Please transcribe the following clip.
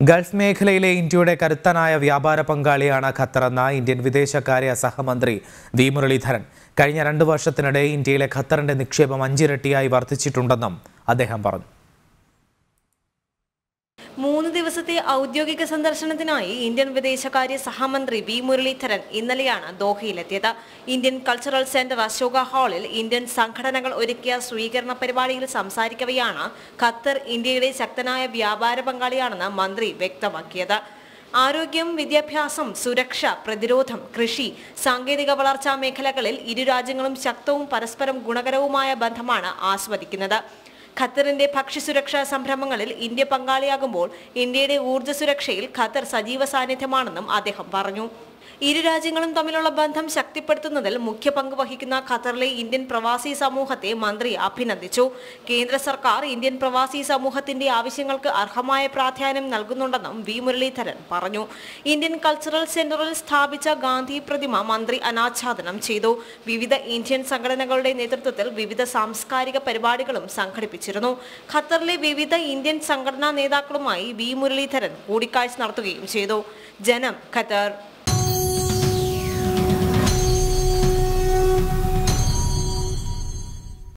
Gulf മേഖലയിലെ ഇന്ത്യയുടെ കരുത്തനായ വ്യാപാര പങ്കാളിയാണ് ഖത്തറെന്ന ഇന്ത്യൻ വിദേശകാര്യ സഹമന്ത്രി വി മുരളീധരൻ കഴിഞ്ഞ രണ്ട് വർഷത്തിനിടെ ഇന്ത്യയിലെ ഖത്തറിന്റെ നിക്ഷേപം അഞ്ചിരട്ടിയായി വർദ്ധിച്ചിട്ടുണ്ടെന്നും അദ്ദേഹം പറഞ്ഞു മൂന്ന് ദിവസത്തെ ഔദ്യോഗിക സന്ദർശനത്തിനായി ഇന്ത്യൻ വിദേശകാര്യ സഹമന്ത്രി വി മുരളീധരൻ ഇന്നലെയാണ് ദോഹയിലെത്തിയത് ഇന്ത്യൻ കൾച്ചറൽ സെന്റർ അശോക ഹാളിൽ ഇന്ത്യൻ സംഘടനകൾ ഒരുക്കിയ സ്വീകരണ പരിപാടിയിൽ സംസാരിക്കവെയാണ് ഖത്തർ ഇന്ത്യയുടെ ശക്തനായ വ്യാപാര പങ്കാളിയാണെന്ന് മന്ത്രി വ്യക്തമാക്കിയത് ആരോഗ്യം വിദ്യാഭ്യാസം സുരക്ഷ പ്രതിരോധം കൃഷി സാങ്കേതിക വളർച്ചാ മേഖലകളിൽ ഇരു രാജ്യങ്ങളും ശക്തവും പരസ്പരം ഗുണകരവുമായ ബന്ധമാണ് ആസ്വദിക്കുന്നത് ഖത്തറിന്റെ ഭക്ഷ്യസുരക്ഷാ സംരംഭങ്ങളിൽ ഇന്ത്യ പങ്കാളിയാകുമ്പോൾ ഇന്ത്യയുടെ ഊർജ്ജ സുരക്ഷയിൽ ഖത്തർ സജീവ സാന്നിധ്യമാണെന്നും അദ്ദേഹം പറഞ്ഞു ഇരു രാജ്യങ്ങളും തമ്മിലുള്ള ബന്ധം ശക്തിപ്പെടുത്തുന്നതിൽ മുഖ്യ പങ്ക് വഹിക്കുന്ന ഖത്തറിലെ ഇന്ത്യൻ പ്രവാസി സമൂഹത്തെ മന്ത്രി അഭിനന്ദിച്ചു കേന്ദ്ര സർക്കാർ ഇന്ത്യൻ പ്രവാസി സമൂഹത്തിന്റെ ആവശ്യങ്ങൾക്ക് അർഹമായ പ്രാധാന്യം നൽകുന്നുണ്ടെന്നും വി മുരളീധരൻ പറഞ്ഞു ഇന്ത്യൻ കൾച്ചറൽ സെന്ററിൽ സ്ഥാപിച്ച ഗാന്ധി പ്രതിമ മന്ത്രി അനാച്ഛാദനം ചെയ്തു വിവിധ ഇന്ത്യൻ സംഘടനകളുടെ നേതൃത്വത്തിൽ വിവിധ സാംസ്കാരിക പരിപാടികളും സംഘടിപ്പിച്ചിരുന്നു ഖത്തറിലെ വിവിധ ഇന്ത്യൻ സംഘടനാ നേതാക്കളുമായി വി മുരളീധരൻ കൂടിക്കാഴ്ച നടത്തുകയും ചെയ്തു ജനം ഖത്തർ